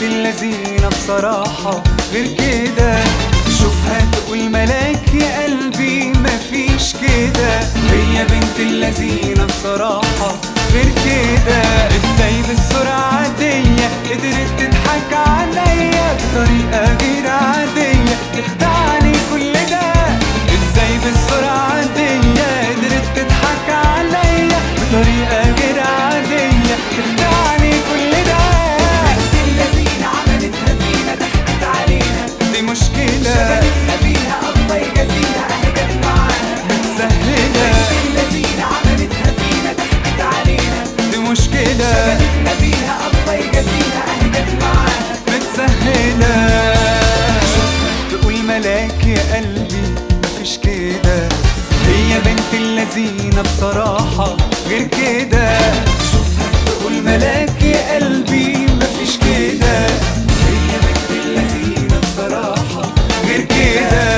اللذينة بصراحة غير كده شوفها تقول ملاك يا قلبي مفيش كده هي بنت اللذينة بصراحة غير كده ازاي بالسرعة عادية قدرت تضحك عليا بطريقة غير عادية تخدعني كل ده ازاي بالسرعة عادية قدرت تضحك عليا بطريقة غير عادية تخدعني كل ده بنت اللذينة عملتها فينا ضحكت علينا دي مشكلة شغلتنا بيها الله يجازيها اهي جت معانا متسهلة بنت اللذينة عملتها فينا ضحكت علينا دي مشكلة شغلتنا بيها الله يجازيها اهي جت معانا متسهلة تقول ملاك يا قلبي مفيش كده هي بنت اللذينة بصراحة غير كده شوفها تقول ملاك يا قلبي مفيش كده هي بنت اللذينة بصراحة غير كده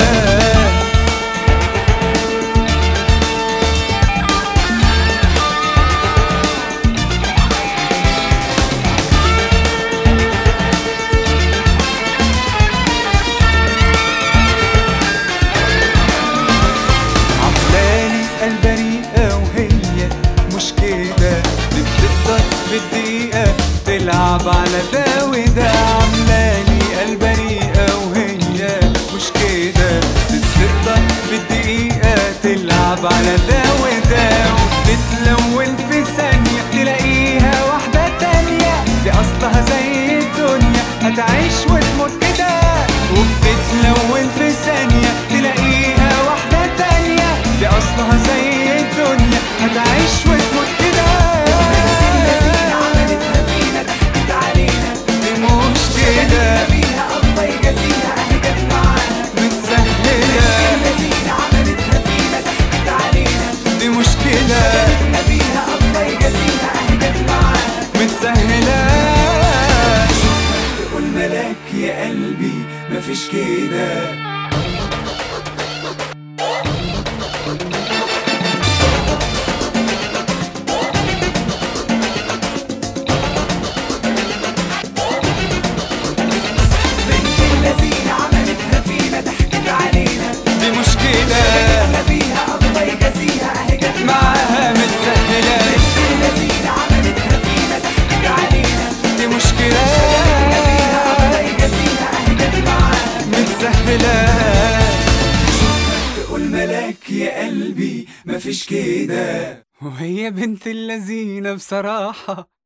عقلاني البريئة وهي مش كده دي بتقدر بالدقيقة تلعب على ده وده عاملاني البريئة وهي مش كده دي بتقدر بالدقيقة تلعب على ده وده وبتتلون في ثانية تلاقيها واحدة تانية دي أصلها زي الدنيا هتعيش وتموت كده وبتتلون في ثانية تلاقيها واحدة تانية دي أصلها زي الدنيا هتعيش وتموت كده اللذينة عملتها فينا ضحكت علينا دي مش كده بيها الله يجازيها اهي جت معانا متسهلة اللذينة عملتها فينا ضحكت علينا دي مشكلة شغلتنا بيها الله يجازيها اهي جت معانا متسهلة تقول ملاك يا قلبي مفيش كده بنت اللذينة عملتها فينا ضحكت علينا دي مشكلة شغلتنا بيها الله يجازيها اهي جت معاها متسهلة بنت اللذينة عملتها فينا ضحكت علينا دي مشكلة الله يجازيها اهي جت معانا متسهلة تقول ملاك يا قلبي مفيش كده وهي بنت اللذينة بصراحة